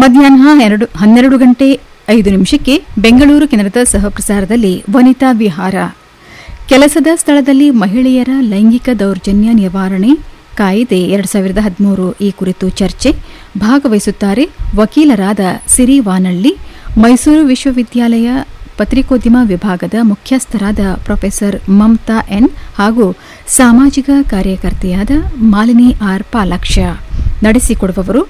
ಮಧ್ಯಾಹ್ನ ಎರಡು ಹನ್ನೆರಡು ಗಂಟೆ ಐದು ನಿಮಿಷಕ್ಕೆ ಬೆಂಗಳೂರು ಕೇಂದ್ರದ ಸಹಪ್ರಸಾರದಲ್ಲಿ ವನಿತಾ ವಿಹಾರ ಕೆಲಸದ ಸ್ಥಳದಲ್ಲಿ ಮಹಿಳೆಯರ ಲೈಂಗಿಕ ದೌರ್ಜನ್ಯ ನಿವಾರಣೆ ಕಾಯ್ದೆ ಎರಡು ಸಾವಿರದ ಹದಿಮೂರು ಈ ಕುರಿತು ಚರ್ಚೆ ಭಾಗವಹಿಸುತ್ತಾರೆ ವಕೀಲರಾದ ಸಿರಿ ವಾನಳ್ಳಿ ಮೈಸೂರು ವಿಶ್ವವಿದ್ಯಾಲಯ ಪತ್ರಿಕೋದ್ಯಮ ವಿಭಾಗದ ಮುಖ್ಯಸ್ಥರಾದ ಪ್ರೊಫೆಸರ್ ಮಮತಾ ಎನ್ ಹಾಗೂ ಸಾಮಾಜಿಕ ಕಾರ್ಯಕರ್ತೆಯಾದ ಮಾಲಿನಿ ಆರ್ ಪಾಲಾಕ್ಷ ನಡೆಸಿಕೊಡುವವರು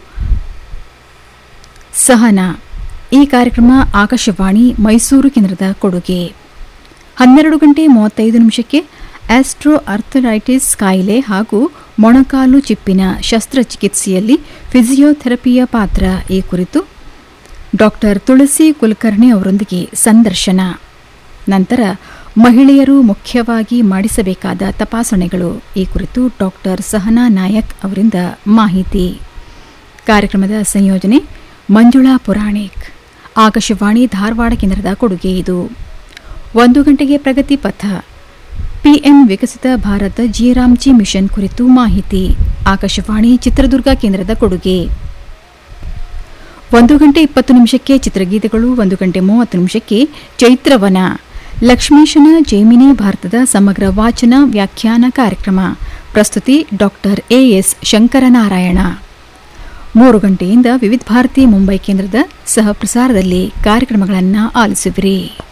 ಸಹನಾ ಈ ಕಾರ್ಯಕ್ರಮ ಆಕಾಶವಾಣಿ ಮೈಸೂರು ಕೇಂದ್ರದ ಕೊಡುಗೆ ಹನ್ನೆರಡು ಗಂಟೆ ಮೂವತ್ತೈದು ನಿಮಿಷಕ್ಕೆ ಆಸ್ಟ್ರೋ ಅರ್ಥರೈಟಿಸ್ ಕಾಯಿಲೆ ಹಾಗೂ ಮೊಣಕಾಲು ಚಿಪ್ಪಿನ ಶಸ್ತ್ರಚಿಕಿತ್ಸೆಯಲ್ಲಿ ಫಿಸಿಯೋಥೆರಪಿಯ ಪಾತ್ರ ಈ ಕುರಿತು ಡಾಕ್ಟರ್ ತುಳಸಿ ಕುಲಕರ್ಣಿ ಅವರೊಂದಿಗೆ ಸಂದರ್ಶನ ನಂತರ ಮಹಿಳೆಯರು ಮುಖ್ಯವಾಗಿ ಮಾಡಿಸಬೇಕಾದ ತಪಾಸಣೆಗಳು ಈ ಕುರಿತು ಡಾಕ್ಟರ್ ಸಹನಾ ನಾಯಕ್ ಅವರಿಂದ ಮಾಹಿತಿ ಕಾರ್ಯಕ್ರಮದ ಸಂಯೋಜನೆ ಮಂಜುಳಾ ಪುರಾಣಿಕ್ ಆಕಾಶವಾಣಿ ಧಾರವಾಡ ಕೇಂದ್ರದ ಕೊಡುಗೆ ಇದು ಒಂದು ಗಂಟೆಗೆ ಪ್ರಗತಿ ಪಥ PM Viksit Bharat G RAM G mission ಕುರಿತು ಮಾಹಿತಿ ಆಕಾಶವಾಣಿ ಚಿತ್ರದುರ್ಗ ಕೇಂದ್ರದ ಕೊಡುಗೆ ಒಂದು ಗಂಟೆ ಇಪ್ಪತ್ತು ನಿಮಿಷಕ್ಕೆ ಚಿತ್ರಗೀತೆಗಳು ಒಂದು ಗಂಟೆ ಮೂವತ್ತು ನಿಮಿಷಕ್ಕೆ ಚೈತ್ರವನ ಲಕ್ಷ್ಮೀಶನ ಜೈಮಿನಿ ಭಾರತದ ಸಮಗ್ರ ವಾಚನ ವ್ಯಾಖ್ಯಾನ ಕಾರ್ಯಕ್ರಮ ಪ್ರಸ್ತುತಿ ಡಾಕ್ಟರ್ ಎಎಸ್ ಶಂಕರನಾರಾಯಣ ಮೂರು ಗಂಟೆಯಿಂದ ವಿವಿಧ ಭಾರತಿ ಮುಂಬೈ ಕೇಂದ್ರದ ಸಹ ಪ್ರಸಾರದಲ್ಲಿ ಕಾರ್ಯಕ್ರಮಗಳನ್ನು ಆಲಿಸುವಿರಿ